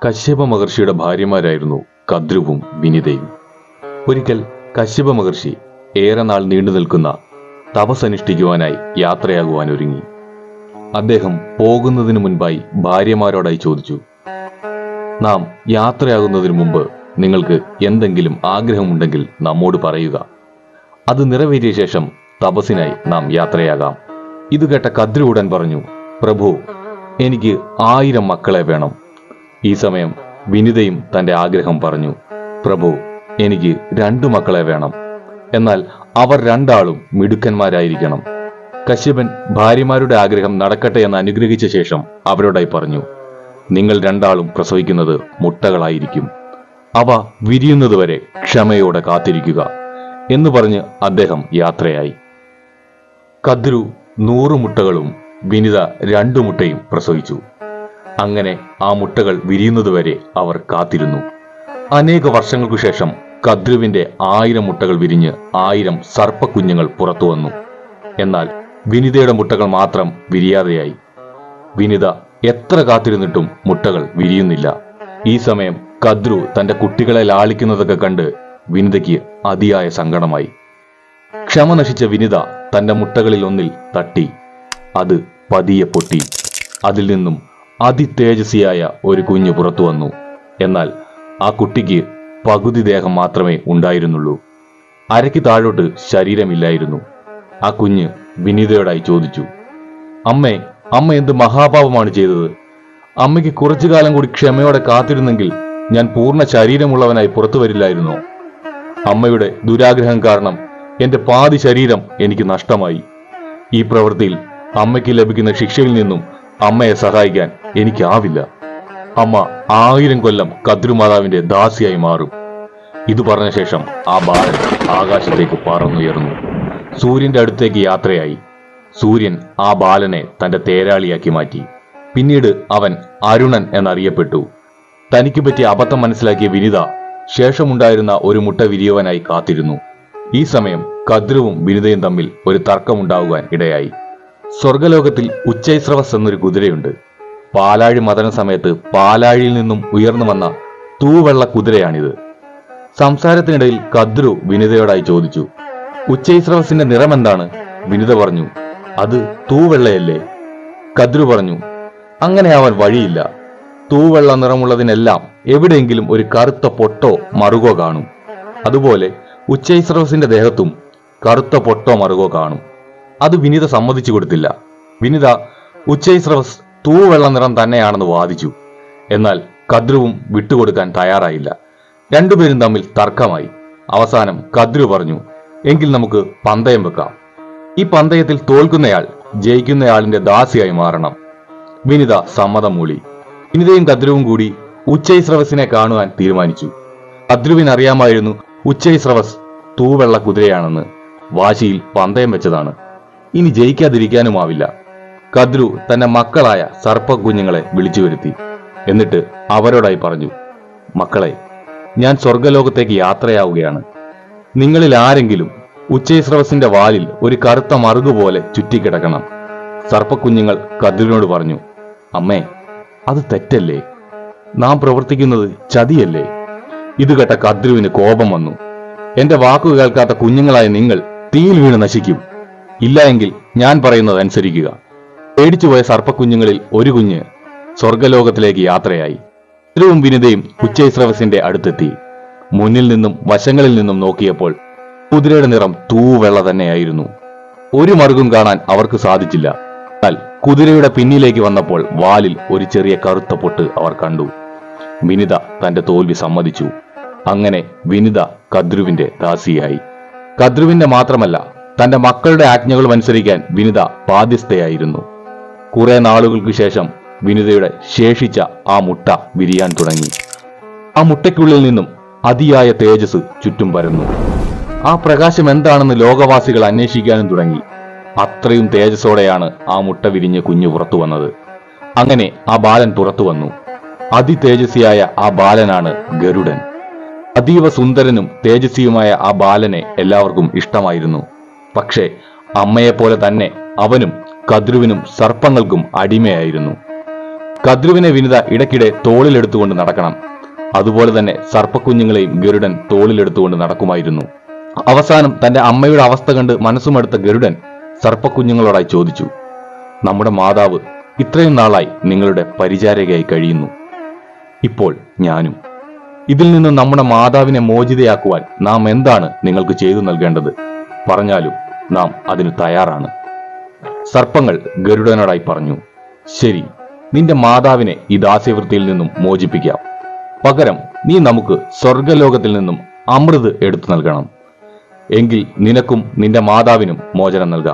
കശ്യപ മഹർഷിയുടെ ഭാര്യമാരായിരുന്നു കദ്രുവും വിനിതയും ഒരിക്കൽ കശ്യപ മഹർഷി ഏറെ നാൾ നീണ്ടു നിൽക്കുന്ന തപസനുഷ്ഠിക്കുവാനായി യാത്രയാകുവാൻ ഒരുങ്ങി അദ്ദേഹം പോകുന്നതിന് മുൻപായി ഭാര്യമാരോടായി ചോദിച്ചു നാം യാത്രയാകുന്നതിന് മുമ്പ് നിങ്ങൾക്ക് എന്തെങ്കിലും ആഗ്രഹമുണ്ടെങ്കിൽ നമ്മോട് പറയുക അത് നിറവേറ്റിയ ശേഷം തപസ്സിനായി നാം യാത്രയാകാം ഇത് കേട്ട കദ്രു ഉടൻ പറഞ്ഞു പ്രഭു എനിക്ക് ആയിരം മക്കളെ വേണം ഈ സമയം വിനിതയും തന്റെ ആഗ്രഹം പറഞ്ഞു പ്രഭു എനിക്ക് രണ്ടു മക്കളെ വേണം എന്നാൽ അവർ രണ്ടാളും മിടുക്കന്മാരായിരിക്കണം കശ്യപൻ ഭാര്യമാരുടെ ആഗ്രഹം നടക്കട്ടെ എന്ന് അനുഗ്രഹിച്ച ശേഷം അവരോടായി പറഞ്ഞു നിങ്ങൾ രണ്ടാളും പ്രസവിക്കുന്നത് മുട്ടകളായിരിക്കും അവ വിരിയുന്നതുവരെ ക്ഷമയോടെ കാത്തിരിക്കുക എന്ന് പറഞ്ഞ് അദ്ദേഹം യാത്രയായി കദ്രു നൂറ് മുട്ടകളും വിനിത രണ്ടു മുട്ടയും പ്രസവിച്ചു അങ്ങനെ ആ മുട്ടകൾ വിരിയുന്നതുവരെ അവർ കാത്തിരുന്നു അനേക വർഷങ്ങൾക്കു ശേഷം കദ്രുവിന്റെ ആയിരം മുട്ടകൾ വിരിഞ്ഞ് ആയിരം സർപ്പക്കുഞ്ഞുങ്ങൾ പുറത്തു വന്നു എന്നാൽ വിനിതയുടെ മുട്ടകൾ മാത്രം വിരിയാതെയായി വിനിത എത്ര കാത്തിരുന്നിട്ടും മുട്ടകൾ വിരിയുന്നില്ല ഈ സമയം കദ്രു തന്റെ കുട്ടികളെ ലാളിക്കുന്നതൊക്കെ കണ്ട് വിനിതയ്ക്ക് അതിയായ സങ്കടമായി ക്ഷമ നശിച്ച വിനിത തന്റെ മുട്ടകളിൽ ഒന്നിൽ തട്ടി അത് പതിയെ പൊട്ടി അതിൽ നിന്നും അതിതേജസ്വിയായ ഒരു കുഞ്ഞ് പുറത്തു വന്നു എന്നാൽ ആ കുട്ടിക്ക് പകുതി ദേഹം മാത്രമേ ഉണ്ടായിരുന്നുള്ളൂ അരയ്ക്ക് താഴോട്ട് ശരീരമില്ലായിരുന്നു ആ കുഞ്ഞ് വിനീതയോടായി ചോദിച്ചു അമ്മേ അമ്മ എന്ത് മഹാപാപമാണ് ചെയ്തത് അമ്മയ്ക്ക് കുറച്ചു കാലം കൂടി ക്ഷമയോടെ കാത്തിരുന്നെങ്കിൽ ഞാൻ പൂർണ്ണ ശരീരമുള്ളവനായി പുറത്തു വരില്ലായിരുന്നോ അമ്മയുടെ ദുരാഗ്രഹം കാരണം എന്റെ പാതി ശരീരം എനിക്ക് നഷ്ടമായി ഈ പ്രവൃത്തിയിൽ അമ്മയ്ക്ക് ലഭിക്കുന്ന ശിക്ഷയിൽ നിന്നും അമ്മയെ സഹായിക്കാൻ എനിക്കാവില്ല അമ്മ ആയിരം കൊല്ലം കദ്രുമാതാവിന്റെ ദാസിയായി മാറും ഇത് പറഞ്ഞ ശേഷം ആ ബാലൻ ആകാശത്തേക്ക് പറന്നുയർന്നു സൂര്യന്റെ അടുത്തേക്ക് യാത്രയായി സൂര്യൻ ആ ബാലനെ തന്റെ തേരാളിയാക്കി മാറ്റി പിന്നീട് അവൻ അരുണൻ എന്നറിയപ്പെട്ടു തനിക്ക് പറ്റിയ അബദ്ധം മനസ്സിലാക്കിയ വിനിത ശേഷമുണ്ടായിരുന്ന ഒരു മുട്ട വിരിയവനായി കാത്തിരുന്നു ഈ സമയം കദ്രുവും വിനിതയും തമ്മിൽ ഒരു തർക്കമുണ്ടാകുവാൻ ഇടയായി സ്വർഗലോകത്തിൽ ഉച്ചൈസ്രവസ് എന്നൊരു കുതിരയുണ്ട് പാലാഴി മതന സമയത്ത് പാലാഴിയിൽ നിന്നും ഉയർന്നു വന്ന തൂവെള്ള കുതിരയാണിത് സംസാരത്തിനിടയിൽ കദ്രു വിനിതയോടായി ചോദിച്ചു ഉച്ചൈസ്രവസിന്റെ നിറം എന്താണ് വിനിത പറഞ്ഞു അത് തൂവെള്ളയല്ലേ കദ്രു പറഞ്ഞു അങ്ങനെ ആവാൻ വഴിയില്ല തൂവെള്ള നിറമുള്ളതിനെല്ലാം എവിടെയെങ്കിലും ഒരു കറുത്ത പൊട്ടോ മറുകോ കാണും അതുപോലെ ഉച്ചൈസ്രവസിന്റെ ദേഹത്തും കറുത്ത പൊട്ടോ മറുകോ കാണും അത് വിനിത സമ്മതിച്ചു കൊടുത്തില്ല വിനിത ഉച്ചൈസ്രവസ് തൂവെള്ള നിറം തന്നെയാണെന്ന് വാദിച്ചു എന്നാൽ കദ്രുവും വിട്ടുകൊടുക്കാൻ തയ്യാറായില്ല രണ്ടുപേരും തമ്മിൽ തർക്കമായി അവസാനം കദ്രു പറഞ്ഞു എങ്കിൽ നമുക്ക് പന്തയം വെക്കാം ഈ പന്തയത്തിൽ തോൽക്കുന്നയാൾ ജയിക്കുന്നയാളിന്റെ ദാസിയായി മാറണം വിനിത സമ്മതം മൂളി വിനിതയും കദ്രുവും കൂടി ഉച്ചൈസ്രവസിനെ കാണുവാൻ തീരുമാനിച്ചു കദ്രുവിന് അറിയാമായിരുന്നു ഉച്ചൈസ്രവസ് തൂവെള്ള കുതിരയാണെന്ന് വാശിയിൽ പന്തയം വെച്ചതാണ് ഇനി ജയിക്കാതിരിക്കാനുമാവില്ല കദ്രു തന്റെ മക്കളായ സർപ്പക്കുഞ്ഞുങ്ങളെ വിളിച്ചു വരുത്തി എന്നിട്ട് അവരോടായി പറഞ്ഞു മക്കളെ ഞാൻ സ്വർഗലോകത്തേക്ക് യാത്രയാവുകയാണ് നിങ്ങളിൽ ആരെങ്കിലും ഉച്ചൈസ്രവസിന്റെ വാലിൽ ഒരു കറുത്ത മറുകുപോലെ ചുറ്റിക്കിടക്കണം സർപ്പക്കുഞ്ഞുങ്ങൾ കദ്രുവിനോട് പറഞ്ഞു അമ്മേ അത് തെറ്റല്ലേ നാം പ്രവർത്തിക്കുന്നത് ചതിയല്ലേ ഇത് കേട്ട കദ്രുവിന് കോപം വന്നു എന്റെ വാക്കു കേൾക്കാത്ത കുഞ്ഞുങ്ങളായ നിങ്ങൾ തീയിൽ വീണ് നശിക്കും ഇല്ല എങ്കിൽ ഞാൻ പറയുന്നത് അനുസരിക്കുക പേടിച്ചുപോയ സർപ്പക്കുഞ്ഞുങ്ങളിൽ ഒരു കുഞ്ഞ് സ്വർഗലോകത്തിലേക്ക് യാത്രയായി കദ്രുവും വിനിതയും ഉച്ചൈസ്രവസിന്റെ അടുത്തെത്തി മുന്നിൽ നിന്നും വശങ്ങളിൽ നിന്നും നോക്കിയപ്പോൾ കുതിരയുടെ നിറം തൂവെള്ള തന്നെയായിരുന്നു ഒരു മറുകും കാണാൻ അവർക്ക് സാധിച്ചില്ല എന്നാൽ കുതിരയുടെ പിന്നിലേക്ക് വന്നപ്പോൾ വാലിൽ ഒരു ചെറിയ കറുത്ത പൊട്ട് അവർ കണ്ടു വിനിത തന്റെ തോൽവി സമ്മതിച്ചു അങ്ങനെ വിനിത കദ്രുവിന്റെ ദാസിയായി കദ്രുവിന്റെ മാത്രമല്ല തന്റെ മക്കളുടെ ആജ്ഞകളും അനുസരിക്കാൻ വിനിത ബാധ്യസ്ഥയായിരുന്നു കുറെ നാളുകൾക്ക് ശേഷം വിനിതയുടെ ശേഷിച്ച ആ മുട്ട വിരിയാൻ തുടങ്ങി ആ മുട്ടയ്ക്കുള്ളിൽ നിന്നും അതിയായ തേജസ് ചുറ്റും പരന്നു ആ പ്രകാശം എന്താണെന്ന് ലോകവാസികൾ അന്വേഷിക്കാനും തുടങ്ങി അത്രയും തേജസ്സോടെയാണ് ആ മുട്ട വിരിഞ്ഞ് കുഞ്ഞു പുറത്തു വന്നത് അങ്ങനെ ആ ബാലൻ പുറത്തു വന്നു അതിതേജസ്വിയായ ആ ബാലനാണ് ഗരുഡൻ അതീവ സുന്ദരനും തേജസ്വിയുമായ ആ ബാലനെ എല്ലാവർക്കും ഇഷ്ടമായിരുന്നു പക്ഷേ അമ്മയെപ്പോലെ തന്നെ അവനും കദ്രുവിനും സർപ്പങ്ങൾക്കും അടിമയായിരുന്നു കദ്രുവിനെ വിനിത ഇടയ്ക്കിടെ തോളിലെടുത്തുകൊണ്ട് നടക്കണം അതുപോലെ തന്നെ സർപ്പക്കുഞ്ഞുങ്ങളെയും ഗരുഡൻ തോളിലെടുത്തുകൊണ്ട് നടക്കുമായിരുന്നു അവസാനം തന്റെ അമ്മയുടെ അവസ്ഥ കണ്ട് മനസ്സുമെടുത്ത ഗരുഡൻ സർപ്പക്കുഞ്ഞുങ്ങളോടായി ചോദിച്ചു നമ്മുടെ മാതാവ് ഇത്രയും നാളായി നിങ്ങളുടെ പരിചാരകയായി കഴിയുന്നു ഇപ്പോൾ ഞാനും ഇതിൽ നിന്ന് നമ്മുടെ മാതാവിനെ മോചിതയാക്കുവാൻ നാം എന്താണ് നിങ്ങൾക്ക് ചെയ്തു നൽകേണ്ടത് പറഞ്ഞാലും നാം അതിന് തയ്യാറാണ് സർപ്പങ്ങൾ ഗരുഡനോടായി പറഞ്ഞു ശരി നിന്റെ മാതാവിനെ ഈ ദാസ്യവൃത്തിയിൽ നിന്നും മോചിപ്പിക്കാം പകരം നീ നമുക്ക് സ്വർഗലോകത്തിൽ നിന്നും അമൃത് എടുത്തു നൽകണം എങ്കിൽ നിനക്കും നിന്റെ മാതാവിനും മോചനം നൽകാം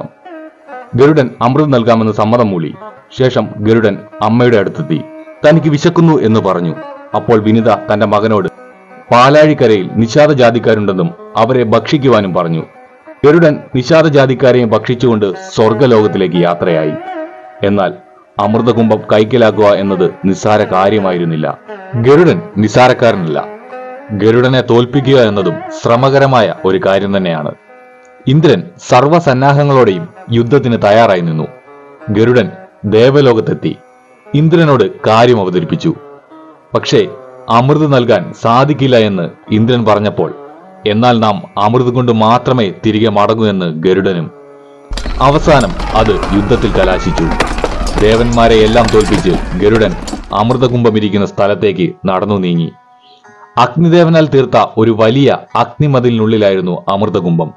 ഗരുഡൻ അമൃത് നൽകാമെന്ന് സമ്മതം മൂളി ശേഷം ഗരുഡൻ അമ്മയുടെ അടുത്തെത്തി തനിക്ക് വിശക്കുന്നു എന്ന് പറഞ്ഞു അപ്പോൾ വിനിത തന്റെ മകനോട് പാലാഴിക്കരയിൽ നിഷാദ ജാതിക്കാരുണ്ടെന്നും അവരെ ഭക്ഷിക്കുവാനും പറഞ്ഞു ഗരുഡൻ നിഷാദ ജാതിക്കാരെയും ഭക്ഷിച്ചുകൊണ്ട് സ്വർഗലോകത്തിലേക്ക് യാത്രയായി എന്നാൽ അമൃതകുംഭം കൈക്കലാക്കുക എന്നത് നിസ്സാര കാര്യമായിരുന്നില്ല ഗരുഡൻ നിസ്സാരക്കാരനല്ല ഗരുഡനെ തോൽപ്പിക്കുക എന്നതും ശ്രമകരമായ ഒരു കാര്യം തന്നെയാണ് ഇന്ദ്രൻ സർവസന്നാഹങ്ങളോടെയും യുദ്ധത്തിന് തയ്യാറായി നിന്നു ഗരുഡൻ ദേവലോകത്തെത്തി ഇന്ദ്രനോട് കാര്യം അവതരിപ്പിച്ചു പക്ഷേ അമൃത് നൽകാൻ സാധിക്കില്ല എന്ന് ഇന്ദ്രൻ പറഞ്ഞപ്പോൾ എന്നാൽ നാം അമൃത് കൊണ്ട് മാത്രമേ തിരികെ മടങ്ങൂ എന്ന് ഗരുഡനും അവസാനം അത് യുദ്ധത്തിൽ കലാശിച്ചു ദേവന്മാരെ എല്ലാം തോൽപ്പിച്ച് ഗരുഡൻ അമൃതകുംഭമിരിക്കുന്ന സ്ഥലത്തേക്ക് നടന്നു നീങ്ങി അഗ്നിദേവനാൽ തീർത്ത ഒരു വലിയ അഗ്നിമതിലിനുള്ളിലായിരുന്നു അമൃതകുംഭം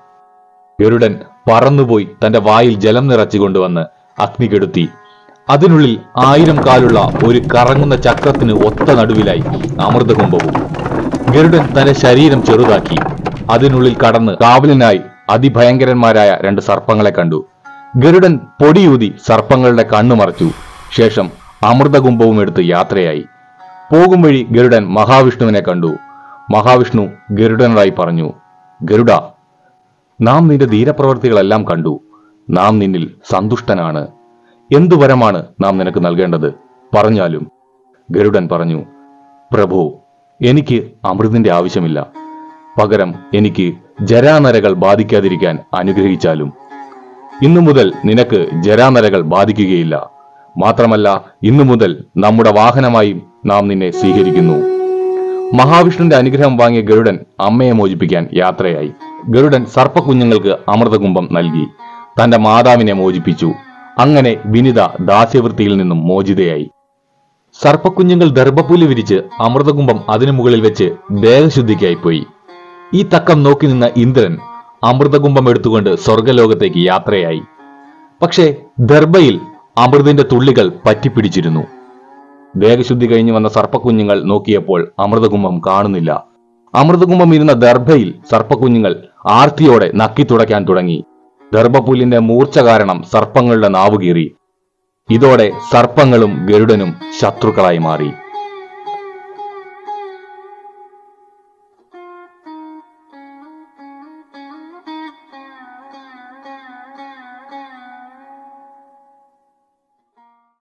ഗരുഡൻ പറന്നുപോയി തന്റെ വായിൽ ജലം നിറച്ചുകൊണ്ടുവന്ന് അഗ്നി കെടുത്തി അതിനുള്ളിൽ ആയിരം കാലുള്ള ഒരു കറങ്ങുന്ന ചക്രത്തിന് ഒത്ത നടുവിലായി അമൃതകുംഭവും ഗരുഡൻ തന്റെ ശരീരം ചെറുതാക്കി അതിനുള്ളിൽ കടന്ന് കാവലിനായി അതിഭയങ്കരന്മാരായ രണ്ട് സർപ്പങ്ങളെ കണ്ടു ഗരുഡൻ പൊടിയൂതി സർപ്പങ്ങളുടെ കണ്ണു മറച്ചു ശേഷം അമൃതകുംഭവും എടുത്ത് യാത്രയായി പോകും വഴി ഗരുഡൻ മഹാവിഷ്ണുവിനെ കണ്ടു മഹാവിഷ്ണു ഗരുഡനോടായി പറഞ്ഞു ഗരുഡ നാം നിന്റെ ധീരപ്രവർത്തികളെല്ലാം കണ്ടു നാം നിന്നിൽ സന്തുഷ്ടനാണ് എന്തു വരമാണ് നാം നിനക്ക് നൽകേണ്ടത് പറഞ്ഞാലും ഗരുഡൻ പറഞ്ഞു പ്രഭു എനിക്ക് അമൃതിന്റെ ആവശ്യമില്ല പകരം എനിക്ക് ജരാനരകൾ ബാധിക്കാതിരിക്കാൻ അനുഗ്രഹിച്ചാലും ഇന്നു മുതൽ നിനക്ക് ജരാനരകൾ ബാധിക്കുകയില്ല മാത്രമല്ല ഇന്നു മുതൽ നമ്മുടെ വാഹനമായും നാം നിന്നെ സ്വീകരിക്കുന്നു മഹാവിഷ്ണുവിന്റെ അനുഗ്രഹം വാങ്ങിയ ഗരുഡൻ അമ്മയെ മോചിപ്പിക്കാൻ യാത്രയായി ഗരുഡൻ സർപ്പക്കുഞ്ഞുങ്ങൾക്ക് അമൃതകുംഭം നൽകി തന്റെ മാതാവിനെ മോചിപ്പിച്ചു അങ്ങനെ വിനിത ദാസ്യവൃത്തിയിൽ നിന്നും മോചിതയായി സർപ്പക്കുഞ്ഞുങ്ങൾ ദർഭപ്പുലി വിരിച്ച് അമൃതകുംഭം അതിനു മുകളിൽ വെച്ച് ദേഹശുദ്ധിക്കായി പോയി ഈ തക്കം നോക്കി നിന്ന ഇന്ദ്രൻ അമൃതകുംഭം എടുത്തുകൊണ്ട് സ്വർഗലോകത്തേക്ക് യാത്രയായി പക്ഷേ ദർഭയിൽ അമൃതിന്റെ തുള്ളികൾ പറ്റിപ്പിടിച്ചിരുന്നു ദേഹശുദ്ധി കഴിഞ്ഞു വന്ന സർപ്പക്കുഞ്ഞുങ്ങൾ നോക്കിയപ്പോൾ അമൃതകുംഭം കാണുന്നില്ല അമൃതകുംഭം ഇരുന്ന ദർഭയിൽ സർപ്പക്കുഞ്ഞുങ്ങൾ ആർത്തിയോടെ നക്കി തുടയ്ക്കാൻ തുടങ്ങി ദർഭപ്പുല്ലിന്റെ മൂർച്ച കാരണം സർപ്പങ്ങളുടെ നാവുകീറി ഇതോടെ സർപ്പങ്ങളും ഗരുഡനും ശത്രുക്കളായി മാറി